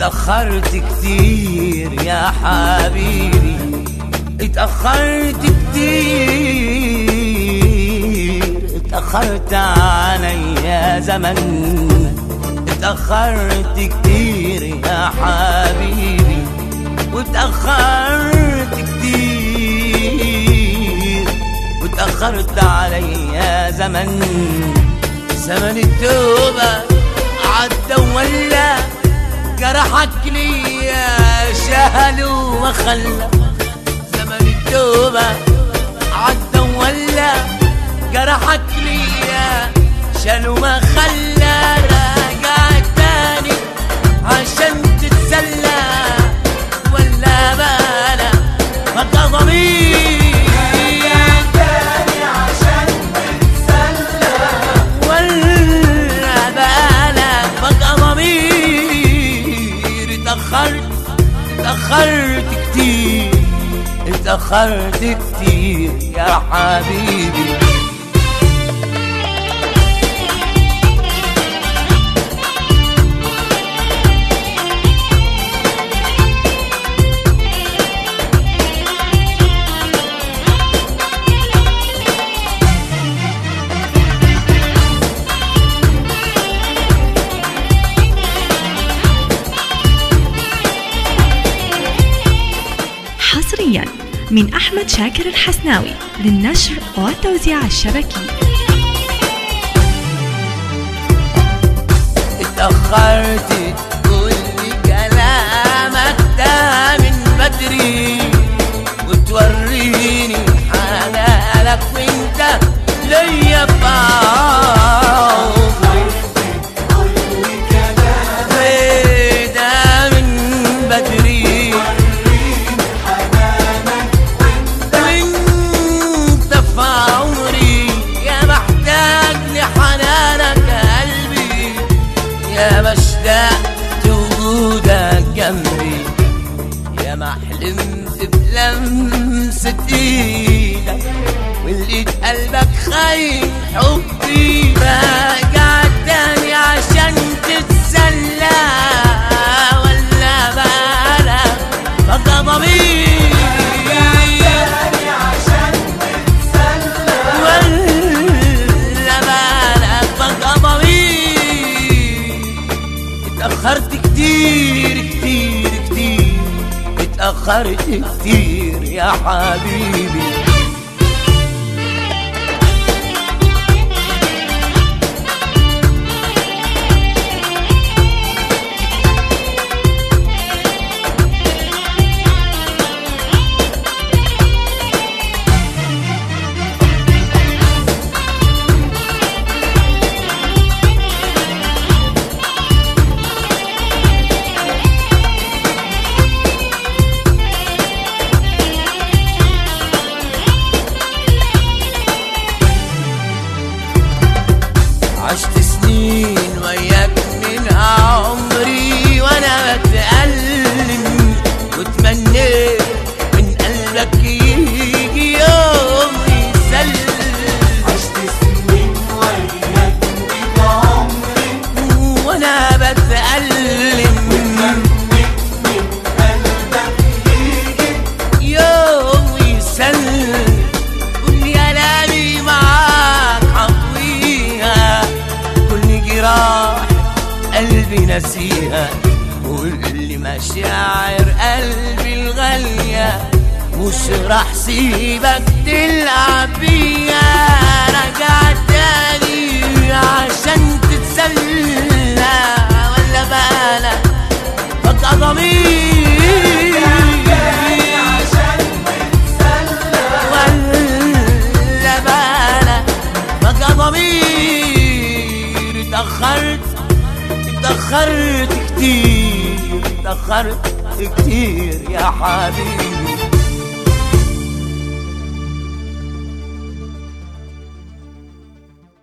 اتأخرت كتير يا حبيبي اتأخرت كتير اتأخرت عليا زمن اتأخرت كتير يا حبيبي واتأخرت كتير واتأخرت عليا زمن زمن التوبة عدى ولا جرحك ليا شهل وخلى زمن التوبة عدى ولا جرحك ليا شال وما خلى راجع تاني عشان تتسلى ولا بلا بقى ضمير ولا بالك بقى ضمير اتأخرت اتأخرت كتير اتأخرت كتير يا حبيبي حصريا من أحمد شاكر الحسناوي للنشر والتوزيع الشبكي اتأخرت تقول لي كلامك ده من بدري وتوريني حنانك وانت ليا بعمري إيه ده من بدري وانت في عمري يا محتاج لحنانك يا قلبي يا مشتاق وجودك جنبي يا ما حلمت بلمسة ايدك ولقيت قلبك خاين حبي راجع تاني عشان تتسلى ولا بالك بقى ضمير ولا بالك بقى ضمير اتأخرت كتير كتير كتير اتأخرت كتير يا حبيبي عشت سنين وياك من عمري وانا بتألم وتمنيت من قلبك يجي يوم يسلم عشت سنين وياك من عمري وانا بتألم يوم يسلم كل كلامي معاك عطويها كل جراح قلبي نسيها كل مشاعر قلبي الغالية مش راح سيبك تلعب بيها رجع تاني عشان تتسلى ولا بالك بقى ضمير ولا بالك بقى ضمير اتأخرت اتأخرت كتير اتأخرت كتير يا حبيبي